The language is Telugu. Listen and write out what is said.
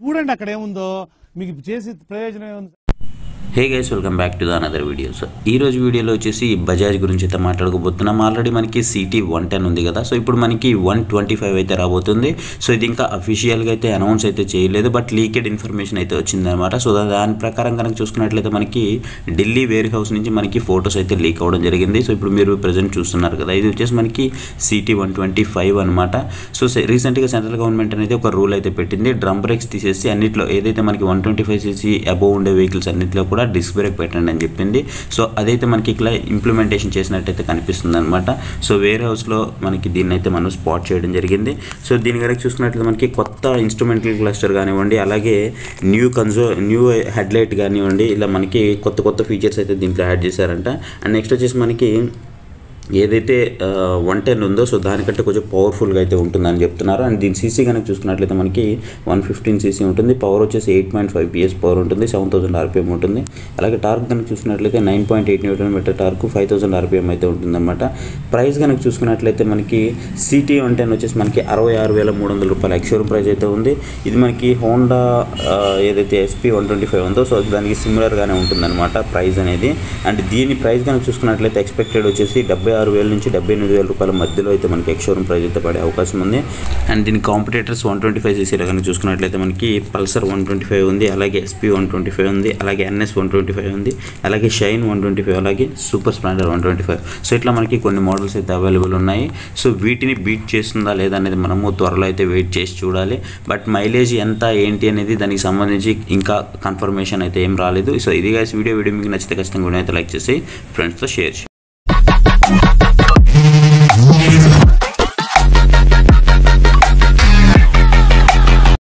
చూడండి అక్కడ ఏముందో మీకు చేసి ప్రయోజనం ఏముంది hey guys welcome back to the another videos ఈ రోజు వీడియోలో వచ్చేసి బజాజ్ గురించి అయితే మాట్లాడుకోబోతున్నాం ఆల్రెడీ మనకి సిటీ వన్ టెన్ ఉంది కదా సో ఇప్పుడు మనకి వన్ ట్వంటీ ఫైవ్ అయితే రాబోతుంది సో ఇది ఇంకా అఫీషియల్గా అయితే అనౌన్స్ అయితే చేయలేదు బట్ లీకెడ్ ఇన్ఫర్మేషన్ అయితే వచ్చిందనమాట సో దాని ప్రకారం కనుక చూసుకున్నట్లయితే మనకి ఢిల్లీ వేర్ హౌస్ నుంచి మనకి ఫొటోస్ అయితే లీక్ అవ్వడం జరిగింది సో ఇప్పుడు మీరు ప్రజెంట్ చూస్తున్నారు కదా ఇది వచ్చేసి మనకి సిటీ వన్ ట్వంటీ ఫైవ్ అనమాట సో రీసెంట్గా సెంట్రల్ గవర్నమెంట్ అనేది ఒక రూల్ అయితే పెట్టింది డ్రమ్ బ్రేక్స్ తీసేసి అన్నిట్లో ఏదైతే మనకి one twenty five CC above ఉండే వెహికల్స్ అన్నిట్లో కూడా డిస్క్ బ్రేక్ పెట్టండి అని చెప్పింది సో అదైతే మనకి ఇట్లా ఇంప్లిమెంటేషన్ చేసినట్టయితే కనిపిస్తుంది అనమాట సో వేర్ హౌస్లో మనకి దీన్ని అయితే మనం స్పాట్ చేయడం జరిగింది సో దీని కనుక చూసుకున్నట్లయితే మనకి కొత్త ఇన్స్ట్రుమెంటల్ క్లస్టర్ కానివ్వండి అలాగే న్యూ కన్సో న్యూ హెడ్లైట్ కానివ్వండి ఇలా మనకి కొత్త కొత్త ఫీచర్స్ అయితే దీంట్లో యాడ్ చేశారంట అండ్ నెక్స్ట్ వచ్చేసి మనకి ఏదైతే వన్ టెన్ ఉందో సో దానికంటే కొంచెం పవర్ఫుల్గా అయితే ఉంటుందని చెప్తున్నారు అండ్ దీని సీసీ కనుక చూసుకున్నట్లయితే మనకి వన్ ఫిఫ్టీన్ సీసీ ఉంటుంది పవర్ వచ్చేసి eight point five PS power ఉంటుంది సెవెన్ థౌసండ్ ఆర్పిఎం ఉంటుంది అలాగే టార్క్ కనుక చూసుకున్నట్లయితే nine point eight newton metre torque five thousand RPM అయితే ఉంటుందన్నమాట ప్రైస్ కనుక చూసుకున్నట్లయితే మనకి సిటీ వన్ టెన్ వచ్చేసి మనకి అరవై ఆరు వేల మూడు వందల రూపాయల ఎక్స్షోరూమ్ ప్రైస్ అయితే ఉంది ఇది మనకి హోండా ఆ, ఏదైతే ఎస్పీ వన్ ట్వంటీ ఫైవ్ ఉందో సో దానికి సిమిలర్గానే ఉంటుందన్నమాట ప్రైస్ అనేది అండ్ దీని ప్రైస్ కనుక చూసుకున్నట్లయితే ఎక్స్పెక్టెడ్ వచ్చేసి డెబ్బై ఆరు వేల నుంచి డెబ్బై ఎనిమిది వేల రూపాయల మధ్యలో అయితే మనకి ఎక్స్షోరూమ్ ప్రైస్ అయితే పడే అవకాశం ఉంది అండ్ దీని కాంపిటేటర్స్ వన్ ట్వంటీ ఫైవ్ సీసీలో కనుక చూసుకున్నట్లయితే మనకి పల్సర్ వన్ ట్వంటీ ఫైవ్ ఉంది అలాగే ఎస్పీ వన్ ట్వంటీ ఫైవ్ ఉంది అలాగే ఎన్ఎస్ వన్ ట్వంటీ ఫైవ్ ఉంది అలాగే షైన్ వన్ ట్వంటీ ఫైవ్ అలాగే Super Splendor one twenty five so ఇట్లా మనకి కొన్ని మోడల్స్ అయితే అవైలబుల్ ఉన్నాయి సో వీటిని బీట్ చేస్తుందా లేదా అనేది మనము త్వరలో అయితే వెయిట్ చేసి చూడాలి బట్ మైలేజ్ ఎంత ఏంటి అనేది దానికి సంబంధించి ఇంకా కన్ఫర్మేషన్ అయితే ఏం రాలేదు సో ఇది గైస్ వీడియో వీడియో మీకు నచ్చితే ఖచ్చితంగా వీడియో అయితే లైక్ చేసి ఫ్రెండ్స్తో షేర్ చేయండి